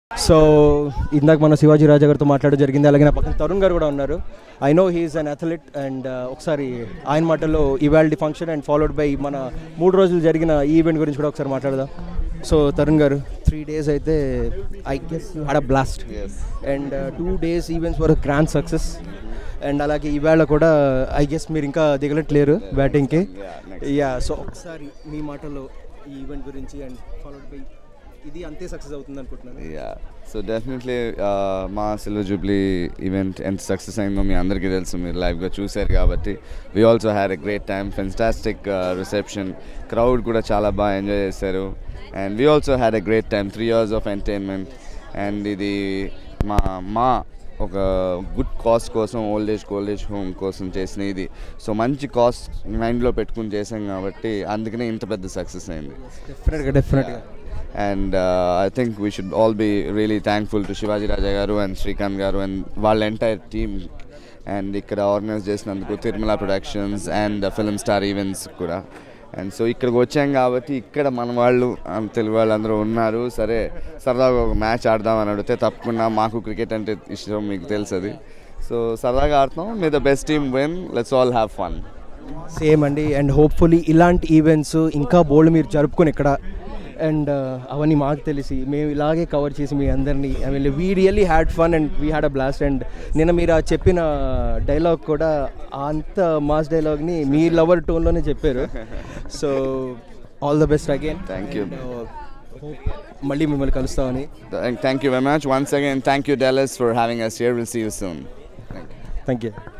So ఇందాక మన శివాజీ రాజా గారితో మాట్లాడడం జరిగింది అలాగే నా పక్కన తరుణ్ గారు కూడా ఉన్నారు I know he's an athlete and ఒకసారి ఆయన మాటల్లో ఇవాల్టి ఫంక్షన్ అండ్ ఫాలోడ్ బై మన మూడు రోజులు జరిగిన ఈ ఈవెంట్ గురించి కూడా ఒకసారి మాట్లాడదాం so Tarun garu three days అయితే I guess you had a blast and two days events were grand success and అలాగే ఈవేళ కూడా ఐ గెస్ మీరు ఇంకా దిగలట్లేరు బ్యాటింగ్కి యా సో ఒకసారి మీ మాటల్లో ఈ ఈవెంట్ గురించి అండ్ ఫాలోడ్ బై ఇది అంతే సక్సెస్ అవుతుంది అనుకుంటున్నాను యా సో డెఫినెట్లీ మా సిల్వర్ జూబ్లీ ఈవెంట్ ఎంత సక్సెస్ అయిందో మీ అందరికీ తెలుసు మీరు లైవ్గా చూశారు కాబట్టి we also had a great time fantastic reception crowd కూడా చాలా బాగా ఎంజాయ్ చేశారు and we also had a great time three years of entertainment and ఇది మా మా ఒక గుడ్ కాస్ట్ కోసం old age old age home కోసం చేసిన ఇది సో మంచి కాస్ట్ మైండ్లో పెట్టుకుని చేసాం కాబట్టి అందుకనే ఇంత పెద్ద సక్సెస్ అయింది డెఫినెట్గా డెఫినెట్గా and I think we should all be really thankful to Shivaji Raja garu and Srikanth garu and వాళ్ళ ఎంటైర్ టీమ్ అండ్ ఇక్కడ ఆర్గనైజ్ చేసినందుకు Tirumala productions and film star events కూడా అండ్ సో ఇక్కడికి వచ్చాం కాబట్టి ఇక్కడ మన వాళ్ళు ఆ, తెలుగు వాళ్ళందరూ ఉన్నారు సరే సరదాగా ఒక మ్యాచ్ ఆడదామని అడిగితే తప్పకుండా మాకు క్రికెట్ అంటే ఇష్టం మీకు తెలుసు అది సో సరదాగా ఆడుతాం may the best team win let's all have fun same అండి అండ్ హోప్ఫుల్లీ ఇలాంటి ఈవెంట్స్ ఇంకా బోల్డ్ మీరు జరుపుకొని ఇక్కడ అండ్ అవన్నీ మాకు తెలిసి మేము ఇలాగే కవర్ చేసి మీ అందరినీ I mean we really had fun and we had a blast and నిన్న మీరు ఆ చెప్పిన డైలాగ్ కూడా అంత మాస్ డైలాగ్ని మీ లవర్ టోన్లోనే చెప్పారు so all the best again Thank you. మళ్ళీ మిమ్మల్ని కలుస్తామని Thank you very much. Once again, thank you, Dallas, for having us here. We'll see you soon. Thank you. Thank you